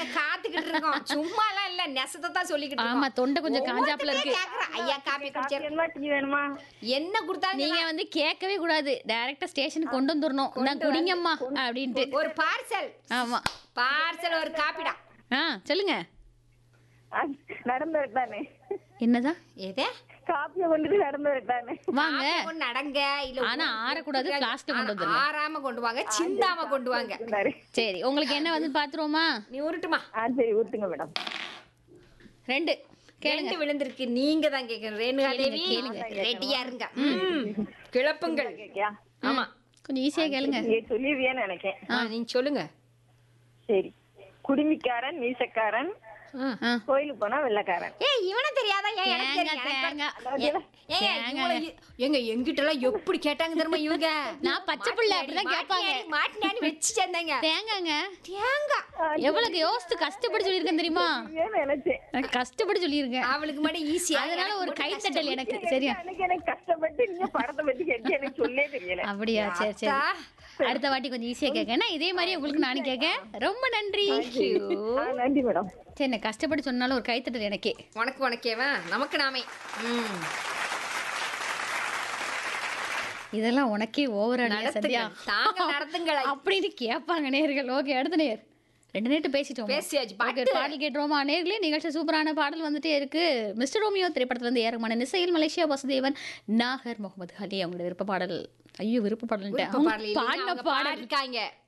நாங்க காத்துக்கிட்டு இருக்கோம் சும்மா எல்லாம் இல்ல நெசத்தை தான் சொல்லிக்கிட்டு ஆமா இருக்கோம் தொண்டை கொஞ்சம் காஞ்சாப்புல இருக்கு கேக்குறேன் ஐயா காப்பி காப்பி குடிச்சிரு வேணுமா டீ வேணுமா என்ன கொடுத்தாலும் நீங்க வந்து கேட்கவே கூடாது டைரக்டா ஸ்டேஷனுக்கு கொண்டு வந்துடணும் நான் குடிங்கம்மா அப்படின்ட்டு ஒரு பார்சல் ஆமா பார்சல் ஒரு காப்பிடா ஆ சொல்லுங்க நடந்து தானே என்னதான் எதே காப்பியை கொண்டுட்டு நடந்து தானே வாங்க காப்பி கொண்டு நடங்க இல்ல ஆனா ஆறக்கூடாது, flask ல கொண்டு ஆனா வந்துருங்க. ஆறாம கொண்டு வாங்க சிந்தாம கொண்டு வாங்க சொன்னாரு சரி உங்களுக்கு என்ன வந்து பாத்துருவோமா நீ உருட்டுமா ஆ சரி ஊத்துங்க மேடம் ரெண்டு கேளுங்க ரெண்டு விழுந்திருக்கு நீங்க தான் கேட்கணும் ரேணுகா தேவி கேளுங்க. ரெடியா இருங்க ம். கிளப்புங்கள் கேக்கியா ஆமா கொஞ்சம் ஈஸியா கேளுங்க நீ சொல்லிடுவியான்னு நினைக்கேன் ஆ, நீங்க சொல்லுங்க சரி குடுமிக்காரன் மீசக்காரன் ஆ. ஆ. கோயிலுக்கு போனா வெள்ளக்காரன் ஏய் இவன தெரியாதா ஏன் எனக்கு தேங்காய், தெரியும், எனக்கு தேங்காய். ஏ- ஏங்க, இவங்கள இ- ஏங்க எங்கிட்ட எல்லாம் எப்படி கேட்டாங்க தெரியுமா இவங்க நான் பச்சை பிள்ளை அப்படிதான் கேட்பாங்க மாட்டினாடி, மாட்டினாடி வச்சு சேர்ந்தாங்க தேங்காங்க தேங்காய் எவ்வளவு யோசித்து கஷ்டப்பட்டு சொல்லியிருக்கேன் தெரியுமா ஏன்னு நினைச்சேன் நான் கஷ்டப்பட்டு சொல்லியிருக்கேன் அவளுக்கு மட்டும் ஈஸியா அதனால ஒரு கைத்தட்டல் எனக்கு சரியா அன்னைக்கு எனக்கு கஷ்டப்பட்டு நீங்க படத்தை பத்தி கேட்டு எனக்கு சொல்லே தெரியல அப்படியா சரி சரி அடுத்த வாட்டி கொஞ்சம் ஈஸியா கேட்க இதே மாதிரி உங்களுக்கு நானும் கேட்க ரொம்ப நன்றி ஆ, நன்றி மேடம் சரி நான் கஷ்டப்பட்டு சொன்னாலும் ஒரு கைத்தட்டல் எனக்கே உனக்கு உனக்கேவா நமக்கு நாமே ம். இதெல்லாம் உனக்கே ஓவர் சத்யா நடத்துங்கள் தாங்க நடத்துங்கள் அப்படின்னு கேட்பாங்க நேர்கள் ஓகே அடுத்த நேர் ரெண்டு நேட்டு பேசிட்டோம் பேசியாச்சு. ஓகே பாடல் கேட்டுருவோமா நேர்களே நிகழ்ச்சி சூப்பரான பாடல் வந்துட்டே இருக்கு மிஸ்டர் ரோமியோ திரைப்படத்துல இருந்து ஏறமான இசையில் மலேசியா வசுதேவன் நாகர் முகமது அலி அவங்களோட விருப்ப பாடல் ஐயோ விருப்ப பாடல் விருப்ப பாடல் இல்லைங்க, பாடின அவங்க பாடல் பாடிருக்காங்க